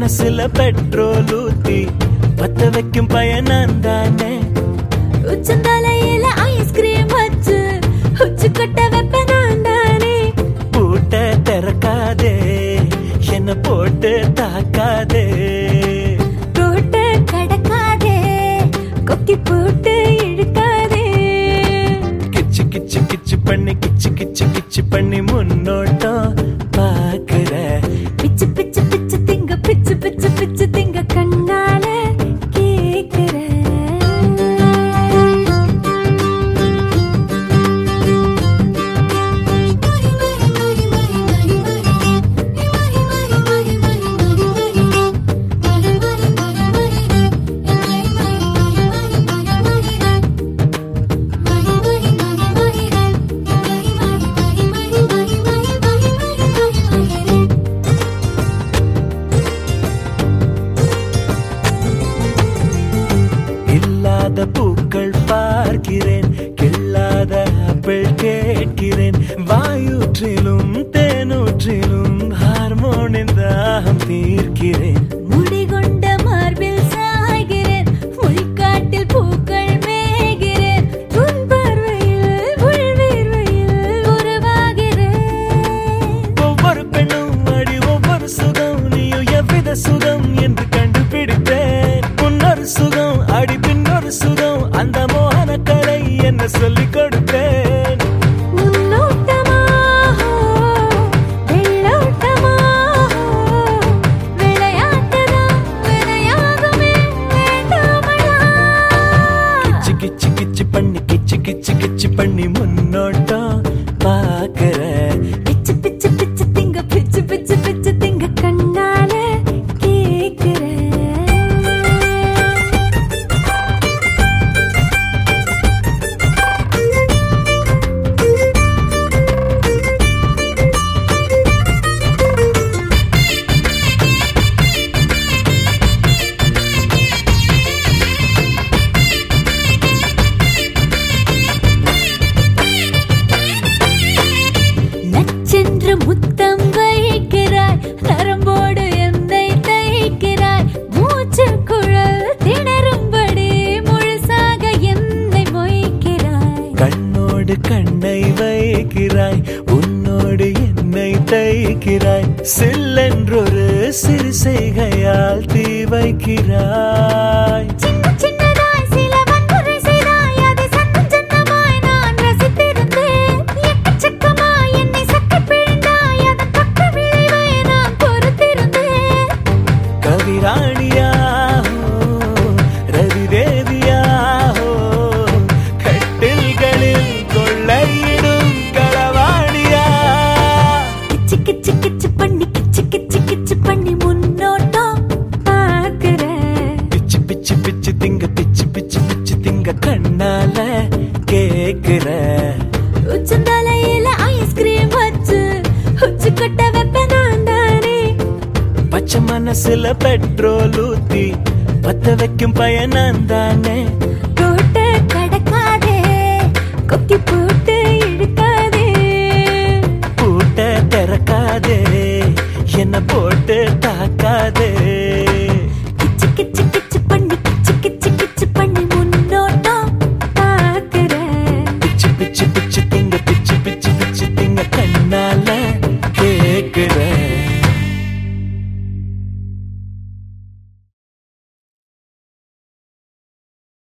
மனசுல பெட்ரோல் ஊத்தி பத்த வைக்கும் பயணம் தானே உச்சந்தலையில ஐஸ்கிரீம் வச்சு உச்சு கொட்ட வைப்ப நான் தானே பூட்ட திறக்காதே என்ன போட்டு தாக்காதே போட்டு கடக்காதே கொக்கி போட்டு இழுக்காதே கிச்சு கிச்சு கிச்சு பண்ணி கிச்சு கிச்சு கிச்சு பண்ணி முன்னோட்டம் பாக்குற பிச்சு பிச்சு பிச்சு திங்க பிச்சு பிச்சு பிச்சு திங்க கண்ணால கேக்குற இல்லாத பூக்கள் பார்க்கிறேன் கில்லாத ஆப்பிள் கேட்கிறேன் வாயூற்றிலும் தேனூற்றிலும் ஹார்மோனின் தாகம் தீர்க்கிறேன் முடிகொண்ட மார்பில் சாய்கிறேன் முள்காட்டில் பூக்கள் மேய்கிறேன் உன் பார்வையில் உள்வீர்வையில் உருவாகிறேன் ஒவ்வொரு பெண்ணும் அடி ஒவ்வொரு சுகம் நீயும் எவ்வித சுகம் என்று கண்டுபிடித்தேன் முன்னொரு சுகம் அடி பின்னொரு சுகம் அந்த மோகன கலை என்ன சொல்லிக் கொடுத்தேன் முன்னோட்டமாக வெள்ளோட்டமாக விளையாட்டுதான் வினையாகுமே வேண்டாமலா கிச்சு கிச்சு கிச்சு பண்ணி கிச்சு கிச்சு கிச்சு பண்ணி முன்னோட்டம் பாக்குற பிச்சு பிச்சு பிச்சு திங்க பிச்சு பிச்சு பிச்சு திங்க கண்ணால கேக்குற நச்சென்று முத்தம் வைக்கிறாய் நரம்போடு என்னை தைக்கிறாய் மூச்சு குழல் திணறும்படி முழுசாக என்னை மொய்க்கிறாய் கண்ணோடு கண்ணை வைக்கிறாய் உன்னோடு என்னை தைக்கிறாய் சில்லென்றொரு சிறு செய்கையால் தீ வைக்கிறாய் சின்ன சின்னதாய் சில வன்முறை செய்தாய் அதை சத்தம் சத்தமாய் நான் ரசித்திருந்தேன் எக்கச்சக்கமாய் என்னை சக்கை பிழிந்தாய் அதன் பக்க விளைவை நான் பொறுத்திருந்தேன் கவிராணியாஹோ ரவி தேவியாஹோ கட்டில்களில் கொள்ளையிடும் களவாணியா கிச்சு கிச்சு கிச்சு பண்ணி கிச்சு கிச்சு கிச்சு பண்ணி முன்னோட்டம் பார்க்கிற பிச்சு பிச்சு பிச்சு திங்க பிச்சு பிச்சு பிச்சு திங்க கண்ணால கேக்குற உச்சந்தலையில ஐஸ்கிரீம் வச்சு உச்சு கொட்ட வைப்ப நான் தானே பச்சை மனசுல பெட்ரோல் ஊத்தி பத்த வைக்கும் பயணம் தானே போட்டு கடக்காதே கொக்கி போட்டு இழுக்காதே பூட்ட திறக்காதே என்ன போட்டு தாக்காதே